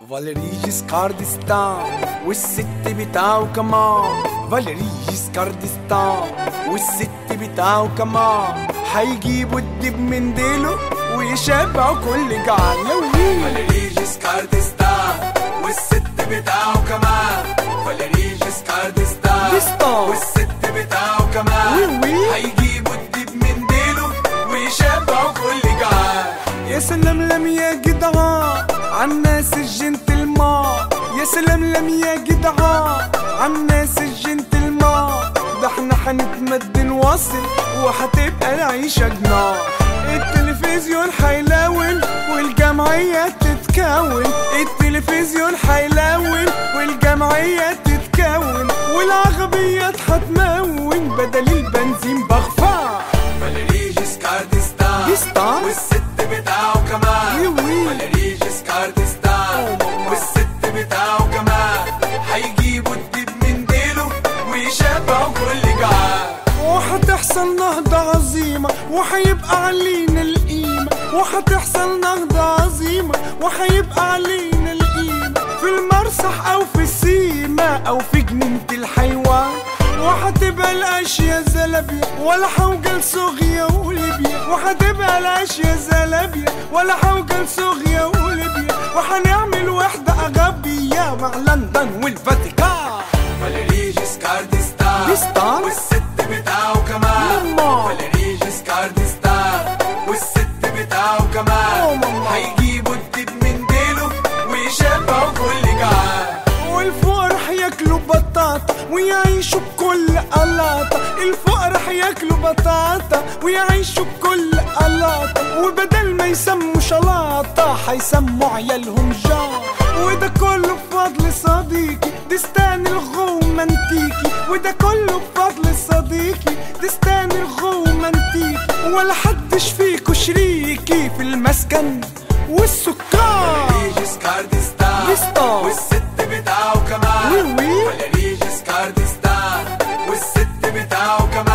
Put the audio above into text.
فاليري جيسكار ديستان والست بتاعه كمان فاليري جيسكار ديستان والست بتاعه كمان هيجيبوا الدب من ديله ويشبعوا كل جعان لوي فاليري جيسكار ديستان والست بتاعه كمان فاليري جيسكار ديستان ديستان. والست بتاعه كمان وي وي. هيجيبوا الدب من ديله ويشبعوا كل جعان يا سلام لم يا جدعان عالناس الجنتلمان يا سلام لم يا جدعان عالناس الجنتلمان ده احنا هنتمد نواصل وهتبقى العيشة جنان التلفزيون هيلون والجمعية تتكون التلفزيون هيلون والجمعية تتكون والعربيات هتمون بدل البنزين بغفار فاليري جيسكار ديستان ديستان. والست بتاعه كمان وي وي. فاليري جيسكار ديستان والست بتاعه كمان هيجيبوا الدب من ديله ويشبعوا كل جعان وحتحصل نهضة عظيمة وحيبقى علينا القيمة وحتحصل نهضة عظيمة وحيبقى علينا القيمة في المرصح أو في السيمة أو في جنينة الحيوان وحتبقى الأشياء زلابية ولا حوجة لصوغيا وليبيا وحتبقى الأشياء زلابية ولا حوجة لصوغيا وليبيا وحنعمل وحدة أغبية مع لندن والفاتيكان فاليري جيسكار ديستان ديستان. والست بتاعه كمان ماما. فاليري جيسكار ديستان والست بتاعه أوه كمان ماما. هيجيبوا الدب من ديله ويشبعوا كل جعان والفقر حياكلوا بطاطا ويعيشوا بكل قلاطة الفقر حياكلوا بطاطا ويعيشوا بكل قلاطة وبدل ما يسموا شلاطة حيسموا عيالهم جار وده كله بفضل صديقي دستان الغومنتيكي وده كله بفضل صديقي دستان الغومنتيكي ولا حدش فيكو شريكي في المسكن والسكان فاليري جيسكار ديستان ديستان. والست بتاعه كمان وي وي. فاليري جيسكار ديستان والست بتاعه كمان